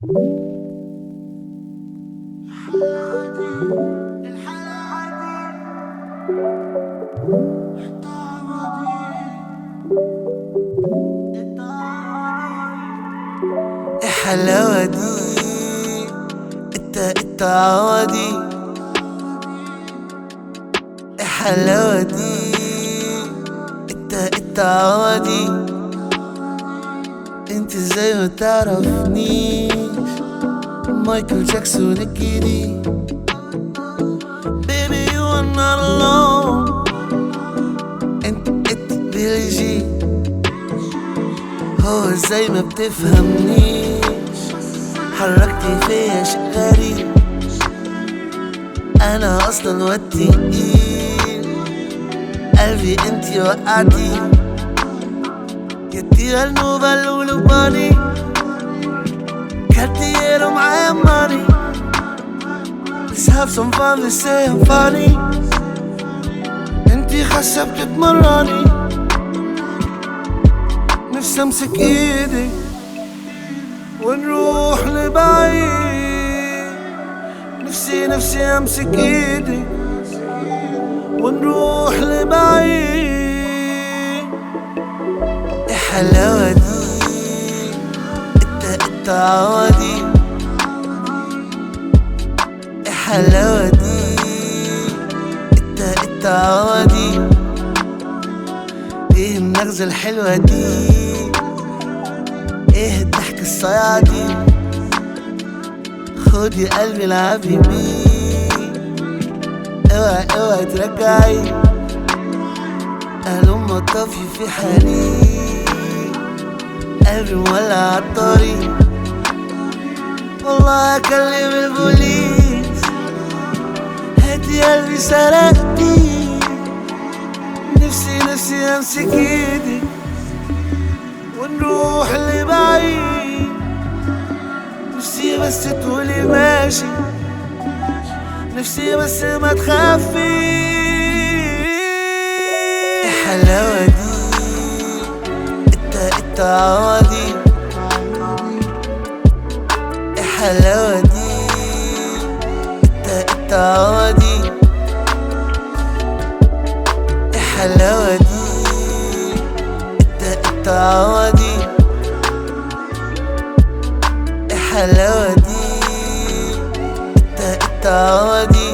الحلاوة دي انت انت عوضي الحلاوة دي انت انت عوضي انت زي ما تعرفنيش مايكل جاكسون الجديد Baby you are not alone انت انت بيلجي هو ازاي ما بتفهمنيش حركتي فيا شيء غريب انا اصلا والتقيل قلبي انتي وقعتي يدي النوبة اللولباني كارتيرو معايا ماني Let's have some fun, let's say I'm funny انتي خاسة بتتمرني نفسي امسك ايدك ونروح لبعيد نفسي نفسي امسك ايدك ونروح لبعيد الحلاوة دي انت انت عوضي الحلاوة دي انت انت عوضي ايه النغزة الحلوة دي ايه الضحك الصايعة دي خدي قلبي العبي بيه اوعي اوعي ترجعي هلم طافي في حالي قلبي مولع عالطريق والله اكلم البوليس هاتي قلبي سرقتي نفسي نفسي امسك ايدك ونروح لبعيد نفسي بس تقولي ماشي نفسي بس ما تخافي الحلاوة دي انت انت عوضي الحلاوة دي انت انت عوضي الحلاوة دي انت انت عوضي الحلاوة دي انت انت عوضي